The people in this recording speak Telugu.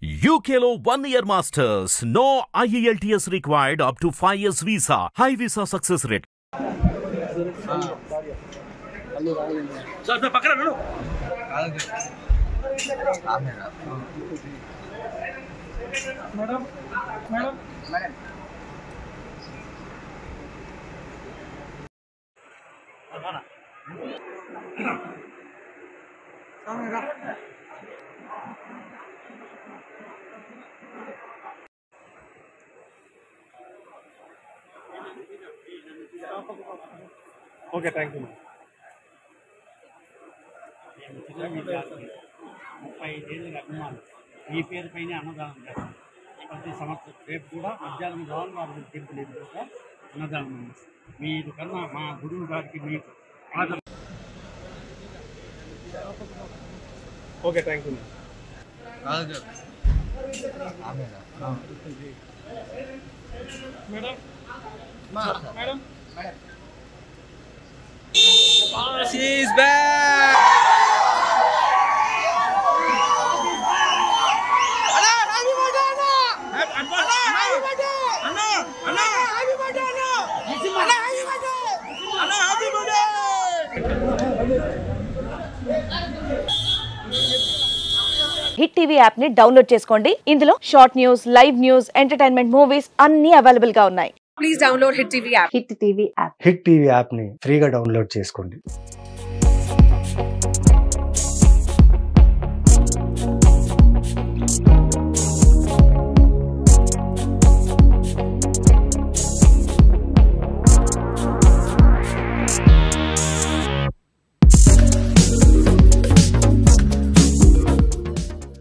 UKLO one year masters. No IELTS required up to 5 years visa. High visa success rate. Sir sir పక్కన నడు madam madam okay thank you నేను చిన్న విద్యార్థి ముప్పై ఐదేళ్ళకి అభిమానం ఈ పేరు పైన అన్నదానం చేస్తాం ప్రతి సంవత్సరం రేపు కూడా మధ్యాహ్నం భవన్ వారి టెంపుల్ ఎదురుగా అన్నదానం ఉంది. మీరు కన్నా మా గురువు గారికి మీకు ఆదరణ okay thank you madam madam She's back! Hit TV app ని డౌన్లోడ్ చేసుకోండి ఇందులో short news live news entertainment movies అన్ని అవైలబుల్ గా ఉన్నాయి please download Hit TV app. Hit TV app Hit TV యాప్ని ఫ్రీగా డౌన్లోడ్ చేసుకోండి